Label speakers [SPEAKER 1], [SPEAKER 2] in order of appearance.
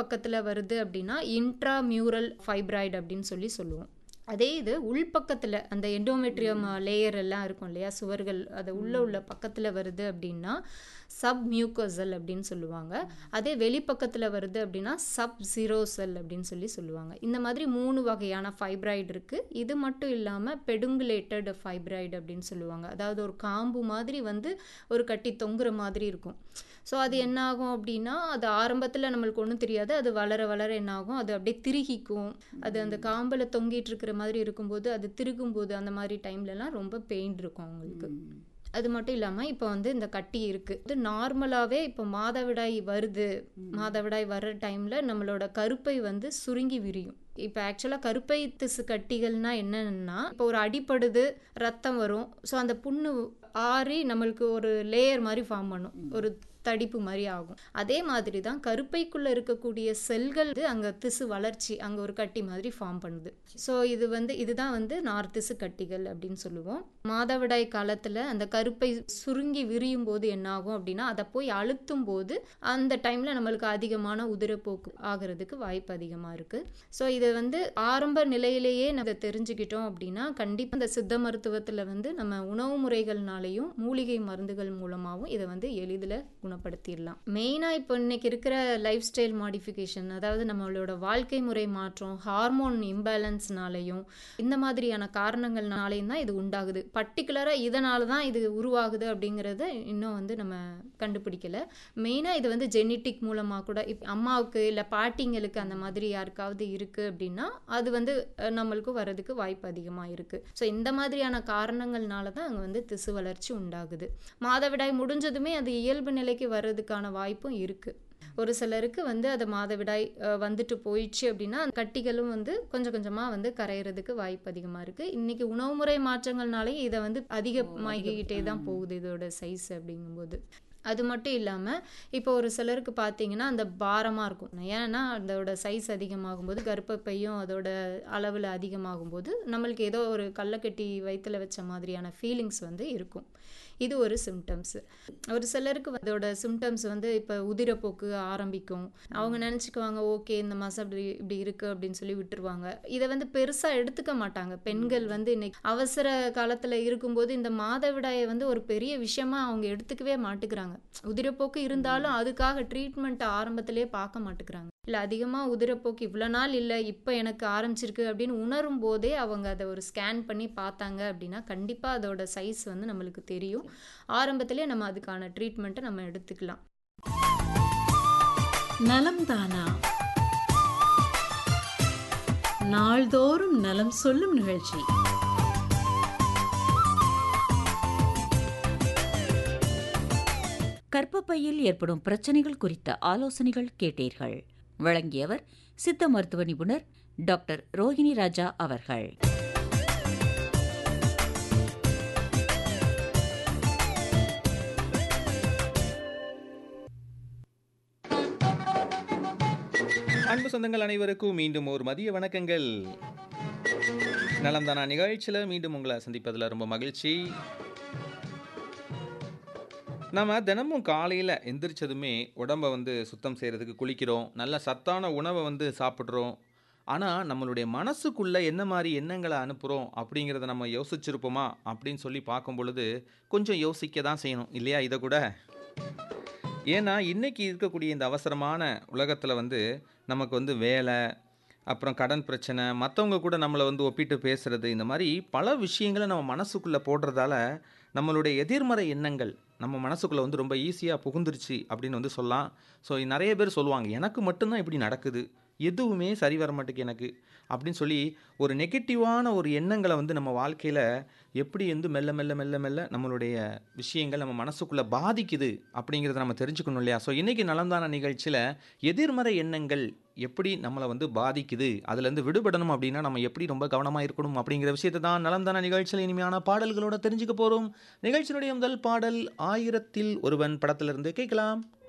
[SPEAKER 1] பக்கத்தில் வருது அப்படின்னா இன்ட்ரா மியூரல் ஃபைப்ராய்டு அப்படின்னு சொல்லி சொல்லுவோம் அதே இது உள்பக்கத்தில் அந்த எண்டோமெட்ரியம் லேயர் எல்லாம் இருக்கும் இல்லையா சுவர்கள் அது உள்ள உள்ள பக்கத்தில் வருது அப்படின்னா சப் மியூக்கோசல் அப்படின்னு சொல்லுவாங்க அதே வெளிப்பக்கத்தில் வருது அப்படின்னா சப் ஜீரோசல் அப்படின்னு சொல்லி சொல்லுவாங்க இந்த மாதிரி மூணு வகையான ஃபைப்ராய்டு இருக்குது இது மட்டும் இல்லாமல் பெடுங்குலேட்டட் ஃபைப்ராய்டு அப்படின்னு சொல்லுவாங்க அதாவது ஒரு காம்பு மாதிரி வந்து ஒரு கட்டி தொங்குற மாதிரி இருக்கும் ஸோ அது என்ன ஆகும் அப்படின்னா அது ஆரம்பத்தில் நம்மளுக்கு ஒன்றும் தெரியாது அது வளர வளர என்ன ஆகும் அது அப்படியே திருகிக்கும் அது அந்த காம்பில் தொங்கிட்டு இருக்கிற மாதிரி இருக்கும்போது அது திருகும்போது அந்த மாதிரி டைம்லலாம் ரொம்ப பெயின் இருக்கும் அவங்களுக்கு அது மட்டும் இல்லாமல் இப்போ வந்து இந்த கட்டி இருக்குது இது நார்மலாகவே இப்போ மாதவிடாய் வருது மாதவிடாய் வர்ற டைமில் நம்மளோட கருப்பை வந்து சுருங்கி விரியும் இப்போ ஆக்சுவலாக கருப்பை திசு கட்டிகள்னா என்னன்னா இப்போ ஒரு அடிப்படுது ரத்தம் வரும் ஸோ அந்த புண்ணு ஆறி நம்மளுக்கு ஒரு லேயர் மாதிரி ஃபார்ம் பண்ணும் ஒரு தடிப்பு மாதிரி ஆகும் அதே மாதிரி தான் கருப்பைக்குள்ளே இருக்கக்கூடிய செல்கள் அங்கே திசு வளர்ச்சி அங்கே ஒரு கட்டி மாதிரி ஃபார்ம் பண்ணுது ஸோ இது வந்து இதுதான் வந்து நார் திசு கட்டிகள் அப்படின்னு சொல்லுவோம் மாதவிடாய் காலத்தில் அந்த கருப்பை சுருங்கி விரியும் போது என்ன ஆகும் அப்படின்னா அதை போய் அழுத்தும் போது அந்த டைமில் நம்மளுக்கு அதிகமான உதிரப்போக்கு ஆகிறதுக்கு வாய்ப்பு அதிகமாக இருக்குது ஸோ இதை வந்து ஆரம்ப நிலையிலேயே நம்ம தெரிஞ்சுக்கிட்டோம் அப்படின்னா கண்டிப்பாக இந்த சித்த மருத்துவத்தில் வந்து நம்ம உணவு முறைகள்னாலையும் மூலிகை மருந்துகள் மூலமாகவும் இதை வந்து எளிதில் குணப்படுத்திடலாம் மெயினாக இப்போ இன்னைக்கு இருக்கிற லைஃப் ஸ்டைல் மாடிஃபிகேஷன் அதாவது நம்மளோட வாழ்க்கை முறை மாற்றம் ஹார்மோன் இம்பேலன்ஸ்னாலையும் இந்த மாதிரியான காரணங்கள்னாலையும் தான் இது உண்டாகுது பர்டிகுலராக இதனால தான் இது உருவாகுது அப்படிங்கிறத இன்னும் வந்து நம்ம கண்டுபிடிக்கல மெயினாக இது வந்து ஜெனட்டிக் மூலமாக கூட இப்போ அம்மாவுக்கு இல்லை பாட்டிங்களுக்கு அந்த மாதிரி யாருக்காவது இருக்குது அப்படின்னா அது வந்து அஹ், நம்மளுக்கு வர்றதுக்கு வாய்ப்பு அதிகமாக இருக்குது ஸோ இந்த மாதிரியான காரணங்கள்னால தான் அங்கே வந்து திசு வளர்ச்சி உண்டாகுது மாதவிடாய் முடிஞ்சதுமே அது இயல்பு நிலைக்கு வர்றதுக்கான வாய்ப்பும் இருக்குது ஒரு சிலருக்கு வந்து அது மாதவிடாய் அஹ், வந்துட்டு போயிடுச்சு அப்படின்னா அந்த கட்டிகளும் வந்து கொஞ்சம் கொஞ்சமாக வந்து கரையிறதுக்கு வாய்ப்பு அதிகமாக இருக்குது இன்றைக்கி உணவு முறை மாற்றங்கள்னாலே இதை வந்து அதிகமாகிக்கிட்டே தான் போகுது இதோட சைஸ் அப்படிங்கும்போது அது மட்டும் இல்லாமல் இப்போ ஒரு சிலருக்கு பார்த்தீங்கன்னா அந்த பாரமாக இருக்கும் ஏன்னா அதோட சைஸ் அதிகமாகும்போது கர்ப்பப்பையும் அதோட அளவில் அதிகமாகும்போது நம்மளுக்கு ஏதோ ஒரு கள்ளக்கட்டி வயிற்றுல வச்ச மாதிரியான ஃபீலிங்ஸ் வந்து இருக்கும் இது ஒரு சிம்டம்ஸு ஒரு சிலருக்கு அதோட சிம்டம்ஸ் வந்து இப்போ உதிரப்போக்கு ஆரம்பிக்கும் அவங்க நினச்சிக்குவாங்க ஓகே இந்த மாதம் இப்படி இப்படி இருக்குது அப்படின்னு சொல்லி விட்டுருவாங்க இதை வந்து பெருசாக எடுத்துக்க மாட்டாங்க பெண்கள் வந்து இன்னைக்கு அவசர காலத்தில் இருக்கும்போது இந்த மாதவிடாயை வந்து ஒரு பெரிய விஷயமா அவங்க எடுத்துக்கவே மாட்டுக்கிறாங்க உதிரப்போக்கு இருந்தாலும் அதுக்காக ட்ரீட்மெண்ட் ஆரம்பத்திலே பார்க்க மாட்டுக்கிறாங்க இல்லை அதிகமாக உதிரப்போக்கு இவ்வளோ நாள் இல்லை இப்போ எனக்கு ஆரம்பிச்சிருக்கு அப்படின்னு உணரும் போதே அவங்க அதை ஒரு ஸ்கேன் பண்ணி பார்த்தாங்க அப்படின்னா கண்டிப்பாக அதோட சைஸ் வந்து நம்மளுக்கு தெரியும் ஆரம்பத்திலே நம்ம அதுக்கான ட்ரீட்மெண்ட்டை நம்ம எடுத்துக்கலாம்
[SPEAKER 2] நலம் தானா நாள்தோறும் நலம் சொல்லும் நிகழ்ச்சி
[SPEAKER 3] கர்ப்பப்பையில் ஏற்படும் பிரச்சனைகள் குறித்த ஆலோசனைகள் கேட்டீர்கள் வழங்கியவர் சித்த மருத்துவ நிபுணர் டாக்டர் ரோஹிணி ராஜா அவர்கள்
[SPEAKER 4] அன்பு சொந்தங்கள் அனைவருக்கும் மீண்டும் ஒரு மதிய வணக்கங்கள் நலம்தானா நிகழ்ச்சியில் மீண்டும் உங்களை சந்திப்பதில் ரொம்ப மகிழ்ச்சி நம்ம தினமும் காலையில் எந்திரிச்சதுமே உடம்பை வந்து சுத்தம் செய்கிறதுக்கு குளிக்கிறோம் நல்ல சத்தான உணவை வந்து சாப்பிட்றோம் ஆனால் நம்மளுடைய மனசுக்குள்ளே என்ன மாதிரி எண்ணங்களை அனுப்புகிறோம் அப்படிங்கிறத நம்ம யோசிச்சிருப்போமா அப்படின்னு சொல்லி பார்க்கும் பொழுது கொஞ்சம் யோசிக்க தான் செய்யணும் இல்லையா இதை கூட ஏன்னா இன்னைக்கு இருக்கக்கூடிய இந்த அவசரமான உலகத்தில் வந்து நமக்கு வந்து வேலை அப்புறம் கடன் பிரச்சனை மற்றவங்க கூட நம்மளை வந்து ஒப்பிட்டு பேசுறது இந்த மாதிரி பல விஷயங்களை நம்ம மனசுக்குள்ளே போடுறதால நம்மளுடைய எதிர்மறை எண்ணங்கள் நம்ம மனசுக்குள்ளே வந்து ரொம்ப ஈஸியாக புகுந்துருச்சு அப்படின்னு வந்து சொல்லலாம் ஸோ நிறைய பேர் சொல்லுவாங்க எனக்கு மட்டும்தான் இப்படி நடக்குது எதுவுமே சரி வர மாட்டேங்குது எனக்கு அப்படின்னு சொல்லி ஒரு நெகட்டிவான ஒரு எண்ணங்களை வந்து நம்ம வாழ்க்கையில் எப்படி வந்து மெல்ல மெல்ல மெல்ல மெல்ல நம்மளுடைய விஷயங்கள் நம்ம மனசுக்குள்ளே பாதிக்குது அப்படிங்கிறத நம்ம தெரிஞ்சுக்கணும் இல்லையா ஸோ இன்றைக்கி நலம்தான நிகழ்ச்சியில் எதிர்மறை எண்ணங்கள் எப்படி நம்மளை வந்து பாதிக்குது அதுலேருந்து விடுபடணும் அப்படின்னா நம்ம எப்படி ரொம்ப கவனமாக இருக்கணும் அப்படிங்கிற விஷயத்தை தான் நலம்தான நிகழ்ச்சியில் இனிமையான பாடல்களோட தெரிஞ்சுக்க போகிறோம் நிகழ்ச்சியினுடைய முதல் பாடல் ஆயிரத்தில் ஒருவன் படத்திலிருந்து கேட்கலாம்